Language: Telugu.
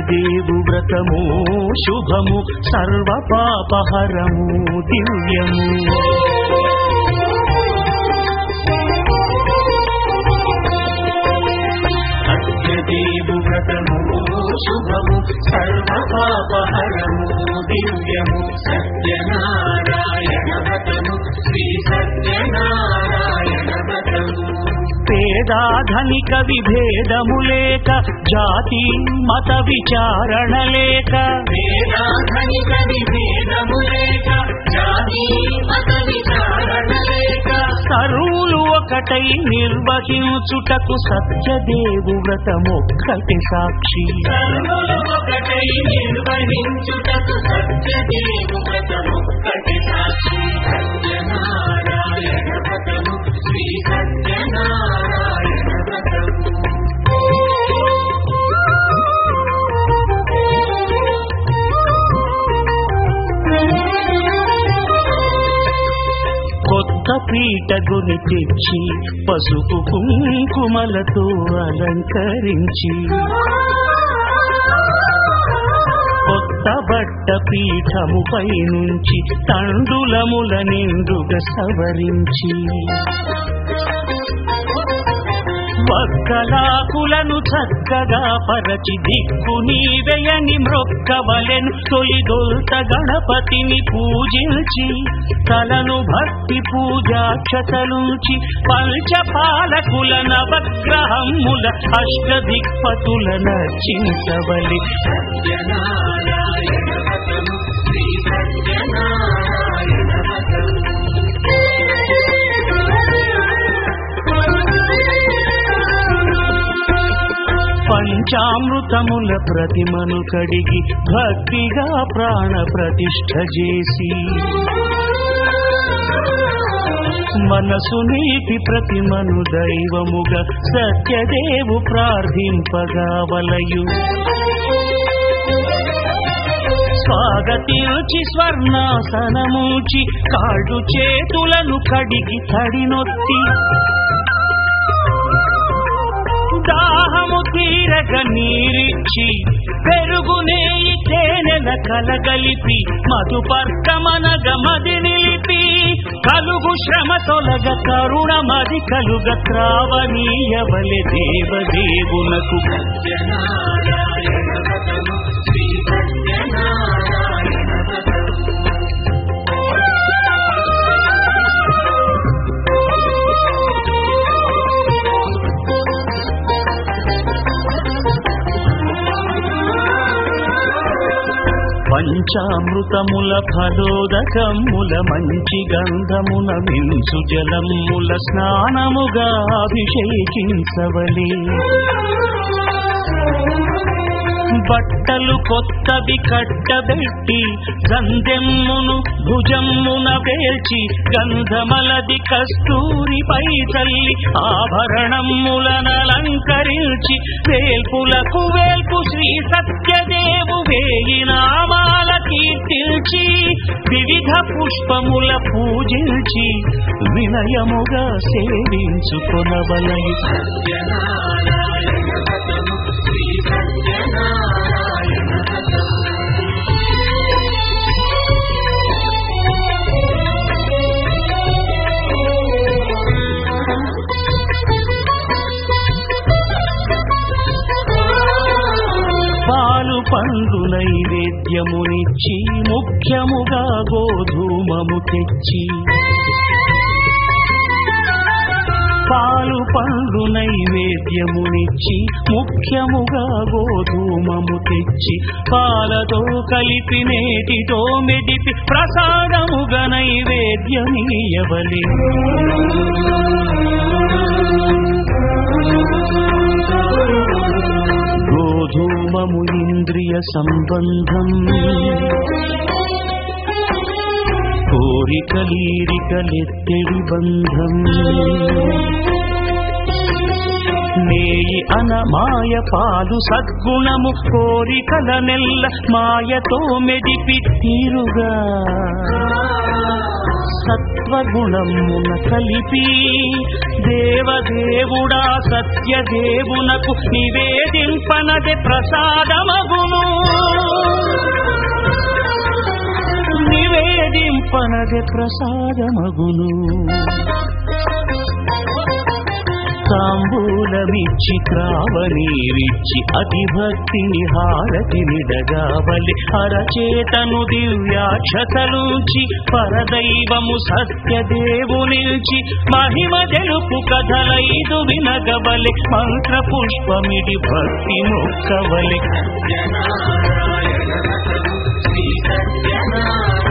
సత్యదేవు వ్రతము శుభము సర్వ పాపహరము దివ్యము సత్యదేవు వ్రతము శుభము సర్వ పాపహరము దివ్యము సత్యనారాయణ వ్రతము శ్రీ సత్యనారాయణ వ్రతము పేదాధనిక విభేదము లేక జాతి మత విచారణ లేక వేదాధనిక విభేదము లేక జాతి మత విచారణ లేక సరువులు ఒకటై నిర్వహించుటకు సత్యదేవు వ్రతమొక్కటి సాక్షి సర్వులు ఒకటై నిర్వహించుటకు సత్యదేవు వ్రతమొక్కటి సాక్షి సత్యనారాయణ వ్రతము శ్రీ సత్యనారాయణ వ్రతము కొత్త పీట గుని తెచ్చి పసుపు కుంకుమలతో అలంకరించి కొత్త బట్ట పీఠముపై నుంచి తండులముల నిండుగా సవరించి వక్కలాకులను చక్కగా పరచి దిక్కు నీవెయని మ్రొక్కవలెను తొలిదొల్త గణపతిని పూజించి తలను భక్తి పూజాక్షతలుంచి పంచపాలకుల నవగ్రహముల అష్టదిక్పతుల నర్చించవలి సత్యనారాయణ వ్రతము శ్రీ సత్యనారాయణ వ్రతము పంచామృతముల ప్రతిమను కడిగి భక్తిగా ప్రాణ ప్రతిష్ఠ చేసి మనసు నీటి ప్రతిమను దైవముగా సత్యదేవు ప్రార్థింపగా వలయు స్వాగతించి స్వర్ణాసనముచి కాళ్ళు చేతులను కడిగి తడినొత్తి దాహము తీరగ నీరిచ్చి పెరుగు నేయి తేనెల కలగలిపి మధుపర్కమనగ మది నిలిపి కలుగు శ్రమ తొలగ కరుణ మది కలుగ త్రావనీయవలె దేవదేవునకు సత్యనారాయణ వ్రతము శ్రీ సత్యనారాయణ వ్రతము పంచామృతముల ఫలోదకముల మంచి గంధమున మించు జలముల స్నానముగా అభిషేకించవలే బట్టలు కొత్తవి కట్టబెట్టి గంధెమ్మును భుజమ్మున వేచి గంధమలది కస్తూరిపై చల్లి ఆభరణములనలంకరించి వేల్పులకు వేల్పు శ్రీ సత్యదేవు వేయి నామాల కీర్తించి వివిధ పుష్పముల పూజించి వినయముగా సేవించుకొనవలయి సత్యనారాయణ వ్రతము శ్రీ సత్యనారాయణ వ్రతము పాలు పండు నైవేద్యమునిచ్చి ముఖ్యముగా గోధూమము తెచ్చి పాలు పండు నైవేద్యమునిచ్చి ముఖ్యముగా గోధూమము తెచ్చి పాలతో కలిపి నేటితో మెదిపి ప్రసాదముగా నైవేద్యమీయవలే గోధూమము ఇంద్రియ సంబంధం కోరికలీరికలెత్తెడి బంధం నేయి అన మాయ పాలు సద్గుణము కోరికల నెల్ల మాయతో మెదిపి తీరుగా సత్వగుణమున కలిపి దే దేవదేవుడా సత్యదేవునకు నివేదింపనది ప్రసాదమగును నివేదింపనది ప్రసాదమగును తాంబూలమిచ్చి త్రావనీరిచ్చి అతి భక్తిని హారతి నిడగావలి అరచేతను దివ్యాక్షతలుంచి పరదైవము సత్యదేవునిల్చి మహిమ తెలుపు కథలైదు వినగవలి మంత్ర పుష్పమిడి భక్తి మొక్కవలి సత్యనారాయణ వ్రతము శ్రీ సత్యనారాయణ